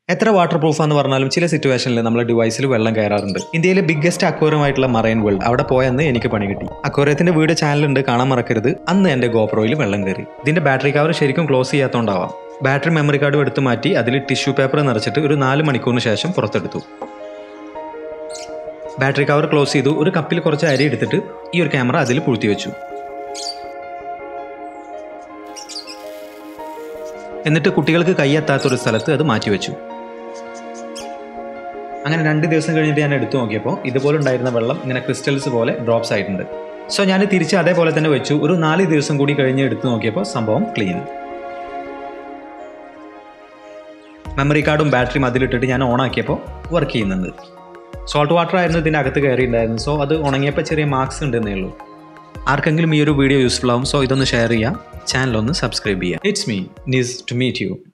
എത്ര water proof എന്ന് പറഞ്ഞാലും ചില സിറ്റുവേഷനിൽ നമ്മുടെ ഡിവൈസിൽ വെള്ളം കയറാറുണ്ട് ഇന്ത്യയിലെ ബിഗ്ഗസ്റ്റ് അക്വേറിയമായിട്ടുള്ള മറൈൻ വേൾഡ് അവിടെ പോയെന്ന് എനിക്ക് പണി കിട്ടി അക്വേറിയത്തിന്റെ വീഡിയോ ചാനലുണ്ട് കാണാൻ മറക്കരുത് അന്ന് എന്റെ ഗോപ്രോയിൽ വെള്ളം കയറി ഇതിന്റെ ബാറ്ററി കവർ ശരിക്കും ക്ലോസ് ചെയ്യാത്തോണ്ടാവാം ബാറ്ററി മെമ്മറി കാർഡ് എടുത്ത് മാറ്റി അതിൽ ടിഷ്യൂ പേപ്പർ നിറച്ചിട്ട് ഒരു നാല് മണിക്കൂറിന് ശേഷം പുറത്തെടുത്തു ബാറ്ററി കവർ ക്ലോസ് ചെയ്തു ഒരു കപ്പിൽ കുറച്ച് അരി എടുത്തിട്ട് ഈ ഒരു ക്യാമറ അതിൽ പൂഴ്ത്തി വെച്ചു എന്നിട്ട് കുട്ടികൾക്ക് കൈയെത്താത്ത ഒരു സ്ഥലത്ത് അത് മാറ്റി വെച്ചു അങ്ങനെ രണ്ട് ദിവസം കഴിഞ്ഞിട്ട് ഞാൻ എടുത്തു നോക്കിയപ്പോൾ ഇതുപോലെ ഉണ്ടായിരുന്ന വെള്ളം ഇങ്ങനെ ക്രിസ്റ്റൽസ് പോലെ ഡ്രോപ്സ് ആയിട്ടുണ്ട് സോ ഞാൻ തിരിച്ച് അതേപോലെ തന്നെ വെച്ചു ഒരു നാല് ദിവസം കൂടി കഴിഞ്ഞ് എടുത്തു നോക്കിയപ്പോൾ സംഭവം ക്ലീൻ മെമ്മറി കാർഡും ബാറ്ററിയും അതിലിട്ടിട്ട് ഞാൻ ഓൺ ആക്കിയപ്പോൾ വർക്ക് ചെയ്യുന്നുണ്ട് സോൾട്ട് വാട്ടർ ആയിരുന്നു ഇതിൻ്റെ അകത്ത് കയറിയിട്ടുണ്ടായിരുന്നു സോ അത് ഉണങ്ങിയപ്പോൾ ചെറിയ മാർക്സ് ഉണ്ടെന്നേ ഉള്ളൂ ആർക്കെങ്കിലും ഈ ഒരു വീഡിയോ യൂസ്ഫുൾ ആവും സോ ഇതൊന്ന് ഷെയർ ചെയ്യുക ചാനൽ ഒന്ന് സബ്സ്ക്രൈബ് ചെയ്യുക it's me nice to meet U